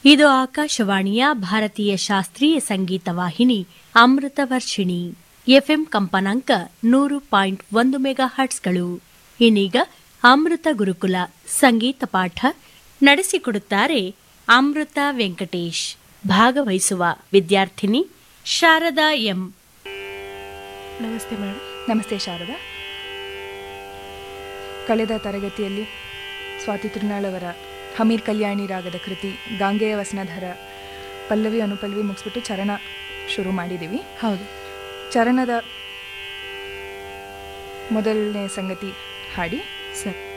ಇದು ಆಕಾಶವಾಣಿಯ ಭಾರತೀಯ ಶಾಸ್ತ್ರೀಯ ಸಂಗೀತ ವಾಹಿನಿ ಅಮೃತ ವರ್ಷಿಣಿ ಎಫ್ಎಂ ಕಂಪನಾಂಕ ನೂರು ಪಾಯಿಂಟ್ ಒಂದು ಮೆಗಾ ಹರ್ಟ್ಸ್ಗಳು ಇನ್ನೀಗ ಅಮೃತ ಗುರುಕುಲ ಸಂಗೀತ ಪಾಠ ನಡೆಸಿಕೊಡುತ್ತಾರೆ ಅಮೃತ ವೆಂಕಟೇಶ್ ಭಾಗವಹಿಸುವ ವಿದ್ಯಾರ್ಥಿನಿ ಶಾರದಾ ಎಂ ನಮಸ್ತೆ ಮೇಡಮ್ ನಮಸ್ತೆ ಶಾರದಾ ಕಳೆದ ತರಗತಿಯಲ್ಲಿ ಸ್ವಾತಿ ತಿರುನಾಳ್ ಅವರ ಹಮೀರ್ ಕಲ್ಯಾಣಿ ರಾಗದ ಕೃತಿ ಗಾಂಗೆಯ ವಸನಧರ ಪಲ್ಲವಿ ಅನುಪಲ್ಲವಿ ಮುಗಿಸ್ಬಿಟ್ಟು ಚರಣ ಶುರು ಮಾಡಿದ್ದೀವಿ ಹೌದು ಚರಣದ ಮೊದಲನೇ ಸಂಗತಿ ಹಾಡಿ ಸರ್